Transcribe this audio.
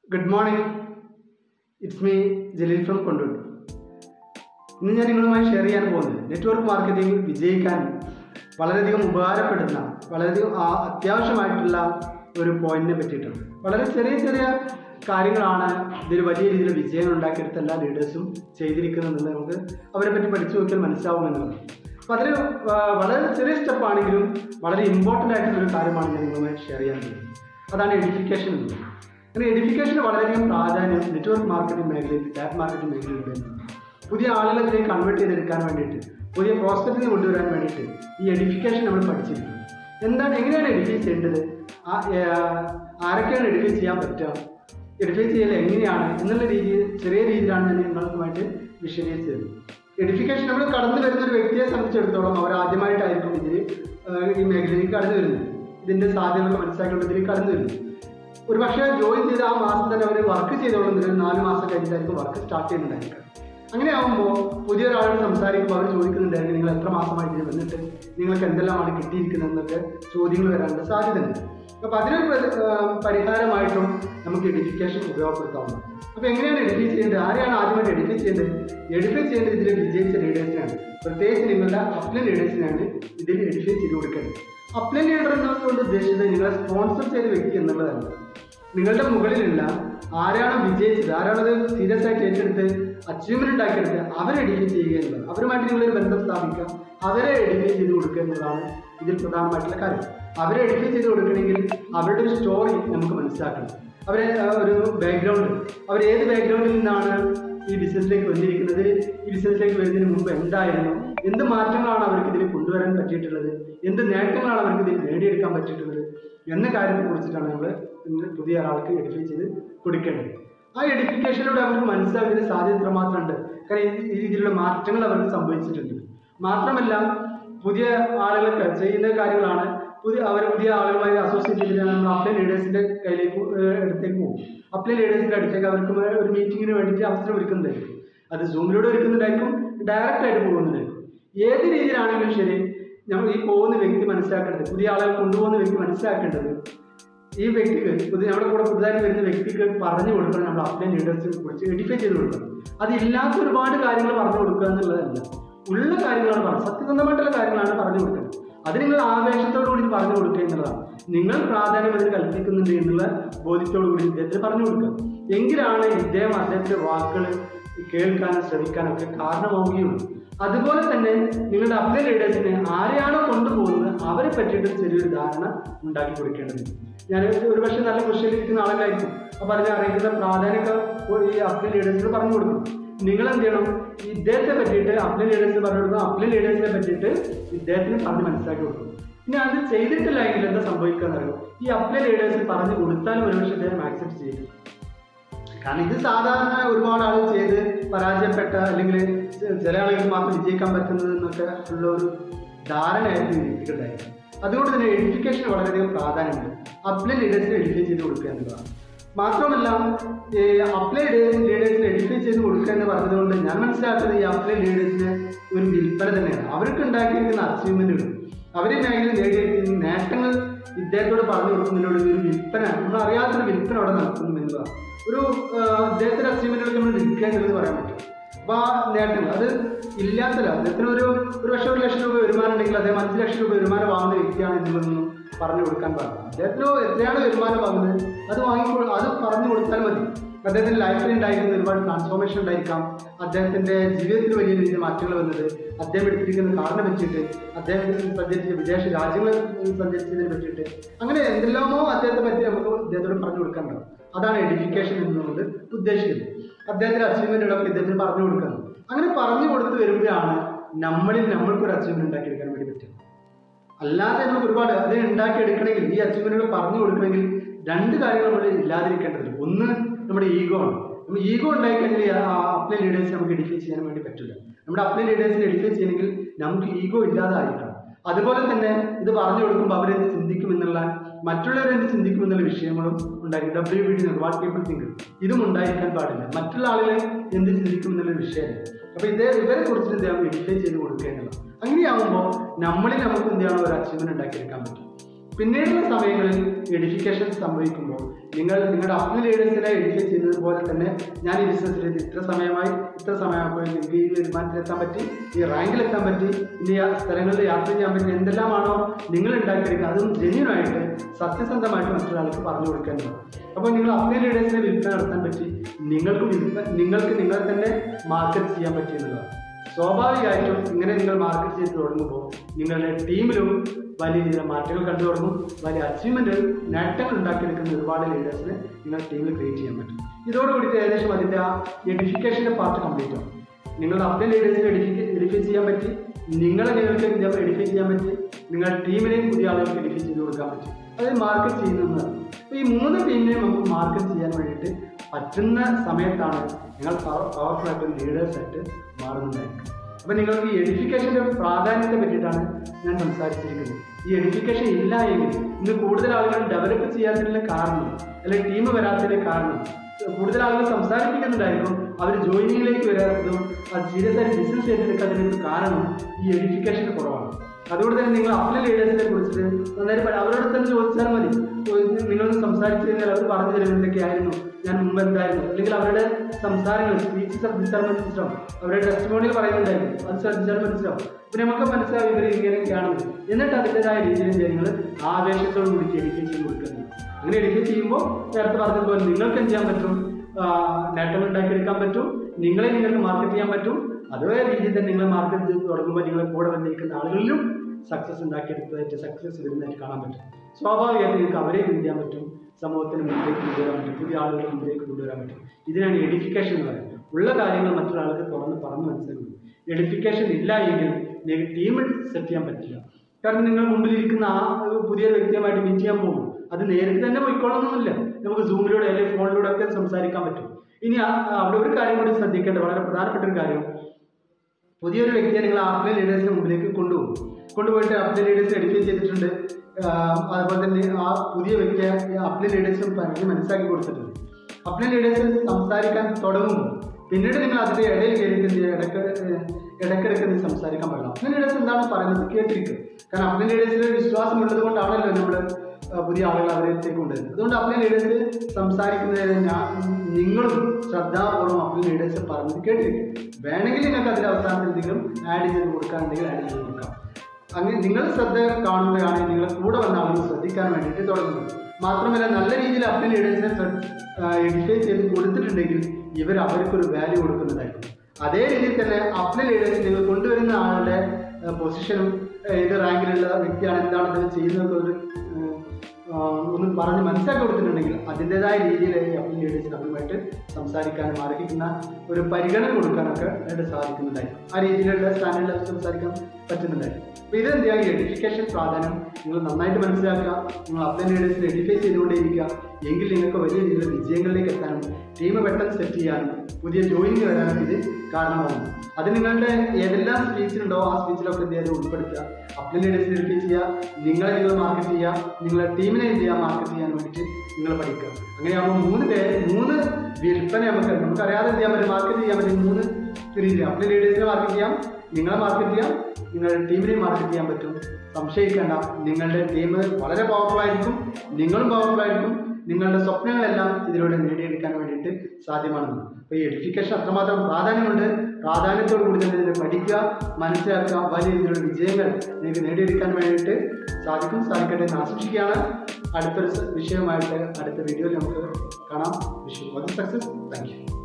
Good morning it's me Jaleel from Kondoor ഇന്ന് ഞാൻ നിങ്ങളുമായി ഷെയർ ചെയ്യാൻ പോകുന്നത് നെറ്റ്വർക്ക് മാർക്കറ്റിംഗ് വിജയിക്കാൻ വളരെയധികം ഉപകാരപ്പെടുന്ന വളരെയധികം ആ- അത്യാവശ്യമായിട്ടുള്ള ഒരു പോയിന്റിനെ പറ്റിയിട്ടാണ് വളരെ ചെറിയ ചെറിയ കാര്യങ്ങളാണ് ഇതിൽ വലിയ രീതിയിൽ വിജയം ഉണ്ടാക്കിയെടുത്ത എല്ലാ ലീഡേഴ്സും ചെയ്തിരിക്കുന്നതെന്ന് നമുക്ക് അവരെ പറ്റി പഠിച്ചു നോക്കിയാൽ മനസ്സിലാവുമെന്നുള്ളത് അപ്പോൾ അതിൽ വളരെ ചെറിയ സ്റ്റെപ്പാണെങ്കിലും വളരെ ഇമ്പോർട്ടൻ്റ് ആയിട്ടുള്ള ഒരു കാര്യമാണ് ഞാൻ നിങ്ങളുമായി ഷെയർ ചെയ്യാൻ പോകുന്നത് അതാണ് എഡിഫിക്കേഷൻ എന്നുള്ളത് അങ്ങനെ എഡിഫിക്കേഷന് വളരെയധികം പ്രാധാന്യം നെറ്റ്വർക്ക് മാർക്കറ്റിംഗ് മേഖലയിൽ ടാപ്പ് മാർക്കറ്റിംഗ് മേഖലയിലുണ്ട് എന്നുള്ളത്. പുതിയ ആളുകളെ ഇതിലേക്ക് കൺവേർട്ട് ചെയ്തെടുക്കാൻ വേണ്ടിയിട്ട് പുതിയ പ്രോസ്പെക്റ്റിനെ കൊണ്ടുവരാൻ വേണ്ടിയിട്ട് ഈ എഡിഫിക്കേഷൻ നമ്മൾ പഠിച്ചിരിക്കുന്നു എന്താണ് എങ്ങനെയാണ് എഡിഫൈ ചെയ്യേണ്ടത് ആ- ഏർ ആരൊക്കെയാണ് എഡിഫൈ ചെയ്യാൻ പറ്റുക എഡിഫൈ ചെയ്യൽ എങ്ങനെയാണ് എന്നുള്ള രീതിയിൽ ചെറിയ രീതിയിലാണ് ഞാൻ നിങ്ങൾക്കുമായിട്ട് വിശദീകരിച്ച് തരുന്നത് എഡിഫിക്കേഷൻ നമ്മൾ കടന്നു വരുന്ന ഒരു വ്യക്തിയെ സംബന്ധിച്ചിടത്തോളം അവർ ആദ്യമായിട്ടായിരിക്കും ഇതിൽ ഈ മേഖലയിലേക്ക് കടന്നു വരുന്നത് ഇതിൻ്റെ സാധ്യതകൾ മനസ്സിലാക്കിക്കൊണ്ട് ഇതിലേക്ക് കടന്നു വരുന്നത് ഒരു പക്ഷേ ജോയിൻ ചെയ്ത് ആ മാസം തന്നെ അവർ വർക്ക് ചെയ്തോളുന്നതിൽ നാല് മാസം കഴിഞ്ഞിട്ടായിരിക്കും വർക്ക് സ്റ്റാർട്ട് ചെയ്യുന്നുണ്ടായിരിക്കും അങ്ങനെ ആകുമ്പോൾ പുതിയൊരാളോട് സംസാരിക്കുമ്പോൾ അവർ ചോദിക്കുന്നുണ്ടായിരിക്കും നിങ്ങൾ എത്ര മാസമായി ഇതിൽ വന്നിട്ട് നിങ്ങൾക്ക് എന്തെല്ലാമാണ് കിട്ടിയിരിക്കുന്നതെന്നൊക്കെ ചോദ്യങ്ങൾ വരാനുള്ള സാധ്യതയുണ്ട് അപ്പോൾ അതിനൊരു പരി- ആ, പരിഹാരമായിട്ടും നമുക്ക് എഡിഫിക്കേഷൻ ഉപയോഗപ്പെടുത്താവുന്നു അപ്പോൾ എങ്ങനെയാണ് എഡിഫൈ ചെയ്യേണ്ടത് ആരെയാണ് ആദ്യമായിട്ട് എഡിഫൈ ചെയ്യേണ്ടത് എഡിഫൈ ചെയ്യേണ്ടത് ഇതിൽ വിജയിച്ച ലീഡേഴ്സിനാണ് പ്രത്യേകിച്ച് നിങ്ങളുടെ അപ്ലൈൻ ലീഡേഴ്സിനാണ് ഇതിൽ എഡിഫൈ ചെയ്ത് കൊടുക്കേണ്ടത് അപ്ലൈൻ ലീഡർ എന്നതുകൊണ്ട് ഉദ്ദേശിച്ചത് നിങ്ങളെ സ്പോൺസർ ചെയ്ത വ്യക്തി എന്നുള്ളതല്ല നിങ്ങളുടെ മുകളിലുള്ള ആരാണ് വിജയിച്ചത് ആരാണത് സീരിയസ് ആയിട്ട് ഏറ്റെടുത്ത് അച്ചീവ്മെന്റ് ഉണ്ടാക്കിയെടുത്ത് അവരെ എഡിഫൈ ചെയ്യുക എന്നുള്ളത് അവരുമായിട്ട് നിങ്ങളൊരു ബന്ധം സ്ഥാപിക്കുക അവരെ എഡിഫൈ ചെയ്ത് കൊടുക്കുക എന്നതാണ് ഇതിൽ പ്രധാനമായിട്ടുള്ള കാര്യം അവരെ എഡിഫൈ ചെയ്ത് കൊടുക്കണമെങ്കിൽ അവരുടെ ഒരു സ്റ്റോറി നമുക്ക് മനസ്സിലാക്കണം അവരെ ആ, ഒരു ബാക്ക്ഗ്രൗണ്ട് അവർ ഏത് ബാക്ക്ഗ്രൗണ്ടിൽ നിന്നാണ് ഈ ബിസിനസ്സിലേക്ക് വന്നിരിക്കുന്നത് ഈ ബിസിനസ്സിലേക്ക് വരുന്നതിന് മുമ്പ് എന്തായിരുന്നു എന്ത് മാറ്റങ്ങളാണ് അവർക്ക് ഇതിൽ കൊണ്ടുവരാൻ പറ്റിയിട്ടുള്ളത് എന്ത് നേട്ടങ്ങളാണ് അവർക്ക് ഇതിൽ നേടിയെടുക്കാൻ പറ്റിയിട്ടുള്ളത് എന്ന കാര്യത്തെ കുറിച്ചിട്ടാണ് നമ്മൾ ഇന്ന് പുതിയ ഒരാൾക്ക് എഡിഫൈ ചെയ്ത് കൊടുക്കേണ്ടത് ആ എഡിഫിക്കേഷനിലൂടെ അവർക്ക് മനസ്സിലാക്കിയത് സാധ്യത എത്രമാത്രം ഉണ്ട് കാരണം ഈ ഈ രീതിയിലുള്ള മാറ്റങ്ങൾ അവർക്ക് സംഭവിച്ചിട്ടുണ്ട് മാത്രമല്ല പുതിയ ആളുകൾക്ക് ചെയ്യുന്ന കാര്യങ്ങളാണ് പുതിയ അവർ പുതിയ ആളുകളുമായി അസോസിയേറ്റ് ചെയ്തിട്ട് നമ്മൾ അപ്ലൈ ലീഡേഴ്സിന്റെ കയ്യിലേക്ക് ഏഹ്, അടുത്തേക്ക് പോകും അപ്ലൈ ലീഡേഴ്സിന്റെ അടുത്തേക്ക് അവർക്ക് ഒരു മീറ്റിങ്ങിന് വേണ്ടിയിട്ട് അവസരം ഒരുക്കുന്നുണ്ടായിരിക്കും അത് സൂമിലൂടെ ഒരുക്കുന്നുണ്ടായിരിക്കും ഡയറക്റ്റ് ആയിട്ട് പോകുന്നുണ്ടായിരിക്കും ഏത് രീതിയിലാണെങ്കിലും ശരി നമ്മൾ ഈ പോകുന്ന വ്യക്തി മനസ്സിലാക്കേണ്ടത് പുതിയ ആളുകൾ കൊണ്ടുപോകുന്ന വ്യക്തി മനസ്സിലാക്കേണ്ടത് ഈ വ്യക്തിക്ക് പുതിയ നമ്മുടെ കൂടെ പുതുതായിട്ട് വരുന്ന വ്യക്തിക്ക് പറഞ്ഞു കൊടുക്കണം നമ്മൾ അപ്ലൈ ലീഡേഴ്സിനെ കുറിച്ച് എഡിഫൈ ചെയ്ത് കൊടുക്കണം അതില്ലാത്ത ഒരുപാട് കാര്യങ്ങൾ പറഞ്ഞു കൊടുക്കുക എന്നുള്ളതല്ല ഉള്ള കാര്യങ്ങളാണ് പറഞ്ഞത് സത്യസന്ധമായിട്ടുള്ള കാര്യങ്ങളാണ് പറഞ്ഞു കൊടുക്കുന്നത് അത് നിങ്ങൾ ആവേശത്തോടു കൂടി പറഞ്ഞു കൊടുക്കുക എന്നുള്ളതാണ് നിങ്ങൾ പ്രാധാന്യം അതിന് കൽപ്പിക്കുന്നുണ്ട് എന്നുള്ള ബോധ്യത്തോടു കൂടി ഇദ്ദേഹത്തിന് പറഞ്ഞു കൊടുക്കുക എങ്കിലാണ് ഇദ്ദേഹം അദ്ദേഹത്തിന്റെ വാക്കുകൾ കേൾക്കാനും ശ്രമിക്കാനും ഒക്കെ കാരണമാവുകയുള്ളൂ അതുപോലെ തന്നെ നിങ്ങളുടെ അപ്ലൈ ലീഡേഴ്സിനെ ആരെയാണോ കൊണ്ടുപോകുന്നത് അവരെ പറ്റിയിട്ട് ചെറിയൊരു ധാരണ ഉണ്ടാക്കി കൊടുക്കേണ്ടതുണ്ട് ഞാൻ ഒരു പക്ഷേ നല്ല കുശലിരിക്കുന്ന ആളല്ലായിരിക്കും അപ്പോൾ അതിനെ അറിയിക്കുന്ന പ്രാധാന്യമൊക്കെ ഈ അപ്ലൈ ലീഡേഴ്സിന് പറഞ്ഞു കൊടുക്കും നിങ്ങൾ എന്ത് ചെയ്യണം ഇദ്ദേഹത്തെ പറ്റിയിട്ട് അപ്ലൈ ലീഡേഴ്സിന് പറഞ്ഞു കൊടുക്കണം അപ്ലൈ ലീഡേഴ്സിനെ പറ്റിയിട്ട് ഇദ്ദേഹത്തിന് പറഞ്ഞ് മനസ്സിലാക്കി കൊടുക്കും ഇനി അത് ചെയ്തിട്ടില്ല എങ്കിൽ എന്താ സംഭവിക്കുക എന്നറിയോ ഈ അപ്ലൈ ലീഡേഴ്സ് പറഞ്ഞു കൊടുത്താലും ഒരുപക്ഷെ ഇദ്ദേഹം ആക്സെപ്റ്റ് ചെയ്യും കാരണം ഇത് സാധാരണ ഒരുപാട് ആളുകൾ ചെയ്ത് പരാജയപ്പെട്ട അല്ലെങ്കിൽ ചില ആളുകൾക്ക് മാത്രം വിജയിക്കാൻ പറ്റുന്നത് എന്നൊക്കെ ഉള്ള ഒരു ധാരണയായിരുന്നു ഈ വ്യക്തികളുണ്ടായിരുന്നത് അതുകൊണ്ട് തന്നെ എഡ്യൂക്കേഷൻ വളരെയധികം പ്രാധാന്യമുണ്ട് അപ്ലൈ ലീഡേഴ്സിനെ എഡ്യൂക്കേ ചെയ്ത് കൊടുക്കുക എന്നുള്ളതാണ് മാത്രമല്ല ഈ അപ്ലൈ ലീഡേഴ്സിനെ എഡ്യൂക്കേ ചെയ്ത് കൊടുക്കുക എന്ന് പറഞ്ഞതുകൊണ്ട് ഞാൻ മനസ്സിലാക്കുന്നത് ഈ അപ്ലൈ ലീഡേഴ്സിന് ഒരു വിൽപ്പന തന്നെയാണ് അവർക്ക് ഉണ്ടാക്കിയിരിക്കുന്ന അച്ചീവ്മെന്റുകൾ അവർ മേഖലയിൽ നേടിയിരിക്കുന്ന നേട്ടങ്ങൾ ഇദ്ദേഹത്തോട് പറഞ്ഞു കൊടുക്കുന്നതിലൂടെ ഒരു വിൽപ്പന നമ്മൾ അറിയാത്തൊരു വിൽപ്പന അവിടെ നടക്കുന്നു എന്നതാണ് ഒരു ആ, അദ്ദേഹത്തിന്റെ അച്ചീവ്മെന്റുകൾ നമ്മൾ വിൽക്കുക എന്നുള്ളത് പറയാൻ പറ്റും അപ്പൊ ആ നേട്ടങ്ങൾ അത് ഇല്ലാത്തല്ല അദ്ദേഹത്തിന് ഒരു ഒരു പക്ഷേ ഒരു ലക്ഷം രൂപ വരുമാനം ഉണ്ടെങ്കിൽ അദ്ദേഹം അഞ്ച് ലക്ഷം രൂപ വരുമാനം വാങ്ങുന്ന വ്യക്തിയാണ് എന്നുള്ളതൊന്നും പറഞ്ഞു കൊടുക്കാൻ പാടില്ല അദ്ദേഹത്തിന് എത്രയാണ് വരുമാനം വാങ്ങുന്നത് അത് വാങ്ങിക്കോ അത് പറഞ്ഞു കൊടുത്താൽ മതി അദ്ദേഹത്തിന്റെ ലൈഫിൽ ഉണ്ടായിരിക്കുന്ന ഒരുപാട് ട്രാൻസ്ഫോർമേഷൻ ഉണ്ടായിരിക്കാം അദ്ദേഹത്തിന്റെ ജീവിതത്തിൽ വലിയ രീതിയിൽ മാറ്റങ്ങൾ വന്നത് അദ്ദേഹം എടുത്തിരിക്കുന്ന കാറിനെ പറ്റിയിട്ട് അദ്ദേഹം സഞ്ചരിച്ച വിദേശ രാജ്യങ്ങൾ സഞ്ചരിച്ചതിനെ പറ്റിയിട്ട് അങ്ങനെ എന്തെല്ലാമോ അദ്ദേഹത്തെ പറ്റി നമുക്ക് അദ്ദേഹത്തോട് പറഞ്ഞു കൊടുക്കാനുണ്ടാവും അതാണ് എഡ്യൂക്കേഷൻ എന്നുള്ളത് ഉദ്ദേശിക്കുന്നത് അദ്ദേഹത്തിന്റെ അച്ചീവ്മെന്റുകളൊക്കെ ഇദ്ദേഹത്തിന് പറഞ്ഞു കൊടുക്കുന്നത് അങ്ങനെ പറഞ്ഞു കൊടുത്ത് വരുമ്പോഴാണ് നമ്മളിൽ നമ്മൾക്കൊരു അച്ചീവ്മെന്റ് ഉണ്ടാക്കിയെടുക്കാൻ വേണ്ടി പറ്റും അല്ലാതെ നമുക്ക് ഒരുപാട് അത് ഉണ്ടാക്കിയെടുക്കണമെങ്കിൽ ഈ അച്ചീവ്മെന്റുകൾ പറഞ്ഞു കൊടുക്കണമെങ്കിൽ രണ്ട് കാര്യങ്ങൾ നമ്മൾ ഇല്ലാതിരിക്കേണ്ടതില്ല ഒന്ന് നമ്മുടെ ഈഗോ ആണ് നമ്മൾ ഈഗോ ഉണ്ടായിക്കഴിഞ്ഞാൽ അപ്ലൈ ലീഡേഴ്സ് നമുക്ക് എഡിഫൈ ചെയ്യാൻ വേണ്ടി പറ്റില്ല നമ്മുടെ അപ്ലൈ ലീഡേഴ്സിനെ എഡിഫൈ ചെയ്യണമെങ്കിൽ നമുക്ക് ഈഗോ ഇല്ലാതായിരിക്കണം അതുപോലെ തന്നെ ഇത് പറഞ്ഞു കൊടുക്കുമ്പോൾ അവരെന്ത് ചിന്തിക്കുമെന്നുള്ള മറ്റുള്ളവരെന്ത് ചിന്തിക്കുമെന്നുള്ള വിഷയങ്ങളും ഉണ്ടായി W B D what people think ഇതും ഉണ്ടായിരിക്കാൻ പാടില്ല മറ്റുള്ള ആളുകളെ എന്ത് ചിന്തിക്കുമെന്നുള്ള വിഷയമാണ് അപ്പോൾ ഇത് ഇവരെ കുറിച്ച് എന്ത് ചെയ്യണം എഡിഫൈ ചെയ്ത് കൊടുക്കുക എന്നുള്ളത് അങ്ങനെയാവുമ്പോൾ നമ്മളിൽ നമുക്ക് എന്ത് ചെയ്യണം ഒരു അച്ചീവ്മെന്റ് ഉണ്ടാക്കിയെടുക്കാൻ പറ്റും പിന്നീടുള്ള സമയങ്ങളിൽ എഡിഫിക്കേഷൻ സംഭവിക്കുമ്പോൾ നിങ്ങൾ നിങ്ങളുടെ അപ്ലൈ ലീഡേഴ്സിനെ എഡിഫൈ ചെയ്യുന്നത് പോലെ തന്നെ ഞാൻ ഈ ബിസിനസ്സിൽ ഇത്ര സമയമായി ഇത്ര സമയമായപ്പോൾ നിങ്ങൾക്ക് ഈ വരുമാനത്തിലെത്താൻ പറ്റി ഈ റാങ്കിലെത്താൻ പറ്റി ഇനി ആ സ്ഥലങ്ങളിൽ യാത്ര ചെയ്യാൻ പറ്റി എന്തെല്ലാമാണോ നിങ്ങൾ ഉണ്ടാക്കിയെടുക്കുക അതും ജെന്യൂനായിട്ട് സത്യസന്ധമായിട്ട് മറ്റൊരാൾക്ക് പറഞ്ഞു കൊടുക്കേണ്ടത് അപ്പോൾ നിങ്ങൾ അപ്ലൈ ലീഡേഴ്സിനെ വിൽപ്പന നടത്താൻ പറ്റി നിങ്ങൾക്ക് വിൽപ്പ നിങ്ങൾക്ക് നിങ്ങളെ തന്നെ മാർക്കറ്റ് ചെയ്യാൻ പറ്റിയെന്നുള്ളതാണ് സ്വാഭാവികമായിട്ടും ഇങ്ങനെ നിങ്ങൾ മാർക്കറ്റ് ചെയ്ത് തുടങ്ങുമ്പോൾ നിങ്ങളുടെ ടീമിലും വലിയ രീതിയിലുള്ള മാറ്റങ്ങൾ കണ്ടു തുടങ്ങും വലിയ അച്ചീവ്മെൻറ്റുകൾ നേട്ടങ്ങൾ ഉണ്ടാക്കിയെടുക്കുന്ന ഒരുപാട് ലീഡേഴ്സിനെ നിങ്ങൾ ടീമിൽ ക്രിയേറ്റ് ചെയ്യാൻ പറ്റും ഇതോടുകൂടിയിട്ട് ഏകദേശം അതിൻ്റെ ആ എഡിഫിക്കേഷൻ്റെ പാർട്ട് കംപ്ലീറ്റ് ആവും നിങ്ങളുടെ അപ്ലൈ ലീഡേഴ്സിനെ എഡിഫിക്ക എഡിഫൈ ചെയ്യാൻ പറ്റി നിങ്ങളെ നിങ്ങൾക്ക് എഡിഫൈ ചെയ്യാൻ പറ്റി നിങ്ങളുടെ ടീമിനെയും പുതിയ ആളുകൾക്ക് എഡിഫൈ ചെയ്ത് കൊടുക്കാൻ പറ്റും അത് മാർക്കറ്റ് ചെയ്യുന്നതാണ് അപ്പോൾ ഈ മൂന്ന് ടീമിനെയും നമുക്ക് മാർക്കറ്റ് ചെയ്യാൻ വേണ്ടിയിട്ട് പറ്റുന്ന സമയത്താണ് നിങ്ങൾ പവർഫുൾ ആയിട്ട് ലീഡേഴ്സ് ആയിട്ട് മാറുന്നതായിരിക്കും അപ്പോൾ നിങ്ങൾക്ക് ഈ എഡിഫിക്കേഷൻ്റെ പ്രാധാന്യത്തെ പറ്റിയിട്ടാണ് ഞാൻ സംസാരിച്ചിരിക്കുന്നത് ഈ എഡിഫിക്കേഷൻ ഇല്ല എങ്കിൽ ഇന്ന് കൂടുതൽ ആളുകൾ ഡെവലപ്പ് ചെയ്യാത്തതിൻ്റെ കാരണം അല്ലെങ്കിൽ ടീം വരാത്തതിൻ്റെ കാരണം കൂടുതൽ ആളുകൾ സംസാരിപ്പിക്കുന്നുണ്ടായിരിക്കും അവർ ജോയിനിങ്ങിലേക്ക് വരാത്തതും അത് സീരിയസ് ആയിട്ട് ബിസിനസ് ഏറ്റെടുക്കാത്തതിന് കാരണം ഈ എഡിഫിക്കേഷൻ കുറവാണ് അതുകൊണ്ട് തന്നെ നിങ്ങൾ അപ്ലൈ ലീഡേഴ്സിനെ കുറിച്ചിട്ട് നന്നായിട്ട് പഠി- അവരോട് തന്നെ ചോദിച്ചാൽ മതി നിങ്ങൾ സംസാരിച്ചു കഴിഞ്ഞാൽ അവർ പറഞ്ഞു തരും എന്തൊക്കെയായിരുന്നു ഞാൻ മുമ്പ് എന്തായിരുന്നു അല്ലെങ്കിൽ അവരുടെ സംസാരങ്ങൾ സ്പീച്ച് ശ്രദ്ധിച്ചാൽ മനസ്സിലാവും അവരുടെ ടെസ്റ്റിമോണിയിൽ പറയുന്നുണ്ടായിരുന്നു അത് ശ്രദ്ധിച്ചാൽ മനസ്സിലാവും പിന്നെ നമുക്ക് മനസ്സിലാവും ഇവർ ഇങ്ങനെയൊക്കെയാണെന്ന് എന്നിട്ട് അതിൻ്റെതായ രീതിയിൽ ജനങ്ങൾ ആവേശത്തോട് കൂടി എഡിഫൈ ചെയ്ത് കൊടുക്കുന്നത് അങ്ങനെ എഡിഫൈ ചെയ്യുമ്പോൾ നേരത്തെ പറഞ്ഞതുപോലെ നിങ്ങൾക്ക് എന്ത് ചെയ്യാൻ പറ്റും ആ, നേട്ടങ്ങൾ ഉണ്ടാക്കിയെടുക്കാൻ പറ്റും നിങ്ങളെ നിങ്ങൾക്ക് മാർക്കറ്റ് ചെയ്യാൻ പറ്റും അതേ രീതിയിൽ തന്നെ നിങ്ങൾ മാർക്കറ്റ് ചെയ്ത് തുടങ്ങുമ്പോൾ നിങ്ങളെ കൂടെ വന്നിരിക്കുന്ന ആളുകളിലും സക്സസ് ഉണ്ടാക്കിയെടുത്തതായിട്ട് സക്സസ് വരുന്നതായിട്ട് കാണാൻ പറ്റും സ്വാഭാവികമായിട്ട് നിങ്ങൾക്ക് അവരെ എന്ത് ചെയ്യാൻ പറ്റും സമൂഹത്തിന് മുമ്പിലേക്ക് കൊണ്ടുവരാൻ പറ്റും പുതിയ ആളുകളെ മുമ്പിലേക്ക് കൊണ്ടുവരാൻ പറ്റും ഇതിനാണ് എഡിഫിക്കേഷൻ എന്ന് പറയുന്നത് ഉള്ള കാര്യങ്ങൾ മറ്റൊരാൾക്ക് തുറന്ന് പറഞ്ഞു മനസ്സിലാക്കുന്നത് എഡിഫിക്കേഷൻ ഇല്ല എങ്കിൽ നിങ്ങൾക്ക് ടീം സെറ്റ് ചെയ്യാൻ പറ്റില്ല കാരണം നിങ്ങൾ മുമ്പിൽ ഇരിക്കുന്ന ആ ഒരു പുതിയ വ്യക്തിയുമായിട്ട് മീറ്റ് ചെയ്യാൻ പോകും അത് നേരിട്ട് തന്നെ പോയിക്കോളണമെന്നില്ല നമുക്ക് സൂമിലൂടെ അല്ലെങ്കിൽ ഫോണിലൂടെ ഒക്കെ സംസാരിക്കാൻ പറ്റും ഇനി ആ- അവിടെ ഒരു കാര്യം കൂടി ശ്രദ്ധിക്കേണ്ട വളരെ പ്രധാനപ്പെട്ട ഒരു കാര്യം പുതിയൊരു വ്യക്തിയെ നിങ്ങൾ അപ്ലൈ ലീഡേഴ്സിന് മുമ്പിലേക്ക് കൊണ്ടുപോകും കൊണ്ടുപോയിട്ട് അപ്ലൈ ലീഡേഴ്സ് എഡിഫൈ ചെയ്തിട്ടുണ്ട് ആഹ് അതുപോലെ തന്നെ ആ പുതിയ വ്യക്തിയെ അപ്ലൈ ലീഡേഴ്സും പറഞ്ഞ് മനസ്സിലാക്കി കൊടുത്തിട്ടുണ്ട് അപ്ലൈ ലീഡേഴ്സ് സംസാരിക്കാൻ തുടങ്ങുമ്പോൾ പിന്നീട് നിങ്ങൾ അതിൻ്റെ ഇടയിൽ കയറിയിട്ട് എന്ത് ചെയ്യുക? ഇടയ്ക്ക് ഏഹ് ഇടയ്ക്കിടയ്ക്ക് നീ സംസാരിക്കാൻ പാടില്ല അപ്ലൈ ലീഡേഴ്സ് എന്താണ് പറയുന്നത് കേട്ടിരിക്കുക കാരണം അപ്ലൈ ലീഡേഴ്സിന് വിശ്വാസം ഉള്ളത് കൊണ്ടാണല്ലോ നമ്മൾ പുതിയ ആളുകൾ അവരിലേക്ക് കൊണ്ടുവരുന്നത് അതുകൊണ്ട് അപ്ലൈ ലീഡേഴ്സ് സംസാരിക്കുന്നതിന് ഞാൻ നിങ്ങളും ശ്രദ്ധാപൂർവ്വം അപ്ലൈ ലീഡേഴ്സ് പറഞ്ഞത് കേട്ടിരിക്കും വേണമെങ്കിൽ നിങ്ങൾക്ക് അതിൻ്റെ അവസാനത്തിൽ എന്തെങ്കിലും ആഡ് ചെയ്ത് കൊടുക്കാനുണ്ടെങ്കിൽ ആഡ് ചെയ്ത് കൊടുക്കാം അങ്ങനെ നിങ്ങൾ ശ്രദ്ധ കാണുമ്പോഴാണ് നിങ്ങളെ കൂടെ വന്ന ആളുകൾ ശ്രദ്ധിക്കാൻ വേണ്ടിയിട്ട് തുടങ്ങുന്നത് മാത്രമല്ല നല്ല രീതിയിൽ അപ്ലൈ ലീഡേഴ്സിനെ എഡിഫൈ ചെയ്ത് കൊടുത്തിട്ടുണ്ടെങ്കിൽ ഇവർ അവർക്കൊരു വാല്യൂ കൊടുക്കുന്നതായിരിക്കും അതേ രീതിയിൽ തന്നെ അപ്ലൈ ലീഡേഴ്സ് നിങ്ങൾ കൊണ്ടുവരുന്ന ആളുടെ പൊസിഷനും ഏത് റാങ്കിലുള്ള വ്യക്തിയാണ് എന്താണ് ഇത് ചെയ്യുന്നത് ഒരു ഏഹ്, ആഹ് ഒന്ന് പറഞ്ഞ് മനസ്സിലാക്കി കൊടുത്തിട്ടുണ്ടെങ്കിൽ അതിൻ്റെതായ രീതിയിൽ ഈ അപ്ലൈ ലീഡേഴ്സിന് അവരുമായിട്ട് സംസാരിക്കാനും അർഹിക്കുന്ന ഒരു പരിഗണന കൊടുക്കാനൊക്കെ ആയിട്ട് സാധിക്കുന്നതായിരിക്കും ആ രീതിയിലുള്ള സ്റ്റാൻഡേർഡിൽ സംസാരിക്കാൻ പറ്റുന്നുണ്ടായിരിക്കും അപ്പോൾ ഇത് എന്ത് ചെയ്യുക എഡിഫിക്കേഷൻ പ്രാധാന്യം നിങ്ങൾ നന്നായിട്ട് മനസ്സിലാക്കുക നിങ്ങൾ അപ്ലൈ ലീഡേഴ്സിനെ എഡിഫൈ ചെയ്തുകൊണ്ടേയിരിക്കുക എങ്കിൽ നിങ്ങൾക്ക് വലിയ രീതിയിലുള്ള വിജയങ്ങളിലേക്ക് എത്താനും ടീം പെട്ടെന്ന് സെറ്റ് ചെയ്യാനും പുതിയ ജോയിനിങ് വരാനും ഇത് കാരണമാകും അത് നിങ്ങളുടെ ഏതെല്ലാം സ്പീച്ചിലുണ്ടോ ആ സ്പീച്ചിലൊക്കെ എന്ത് ചെയ്യാതെ ഉൾപ്പെടുത്തുക അപ്ലൈ ലീഡേഴ്സിനെ എഡിഫൈ ചെയ്യുക നിങ്ങളെ നിങ്ങൾ മാർക്കറ്റ് ചെയ്യുക നിങ്ങളുടെ ടീമിനെ എന്ത് ചെയ്യുക മാർക്കറ്റ് ചെയ്യാൻ വേണ്ടിയിട്ട് നിങ്ങൾ പഠിക്കുക അങ്ങനെയാകുമ്പോൾ മൂന്ന് പേര് മൂന്ന് വിൽപ്പന നമുക്ക് നമുക്കറിയാതെ എന്ത് ചെയ്യാൻ പറ്റും മാർക്കറ്റ് ചെയ്യാൻ പറ്റും മൂന്ന് രീതിയിൽ അപ്ലൈ ലീഡേഴ്സിനെ മാർക്കറ്റ് ചെയ്യാം നിങ്ങളെ മാർക്കറ്റ് ചെയ്യാം നിങ്ങളുടെ ടീമിനെ മാർക്കറ്റ് ചെയ്യാൻ പറ്റും സംശയിക്കേണ്ട നിങ്ങളുടെ ടീം വളരെ പവർഫുൾ ആയിരിക്കും നിങ്ങളും പവർഫുൾ ആയിരിക്കും നിങ്ങളുടെ സ്വപ്നങ്ങളെല്ലാം ഇതിലൂടെ നേടിയെടുക്കാൻ വേണ്ടിയിട്ട് സാധ്യമാണെന്ന് അപ്പോൾ ഈ എഡ്യൂക്കേഷൻ അത്രമാത്രം പ്രാധാന്യമുണ്ട് പ്രാധാന്യത്തോടു കൂടി തന്നെ ഇതിനെ പഠിക്കുക മനസ്സിലാക്കുക വലിയ രീതിയിലുള്ള വിജയങ്ങൾ നിങ്ങൾക്ക് നേടിയെടുക്കാൻ വേണ്ടിയിട്ട് സാധിക്കും സാധിക്കട്ടെ എന്ന് ആശംസിക്കുകയാണ് അടുത്തൊരു സ- വിഷയമായിട്ട് അടുത്ത വീഡിയോയിൽ നമുക്ക് കാണാം വിഷു സക്സസ് താങ്ക് യു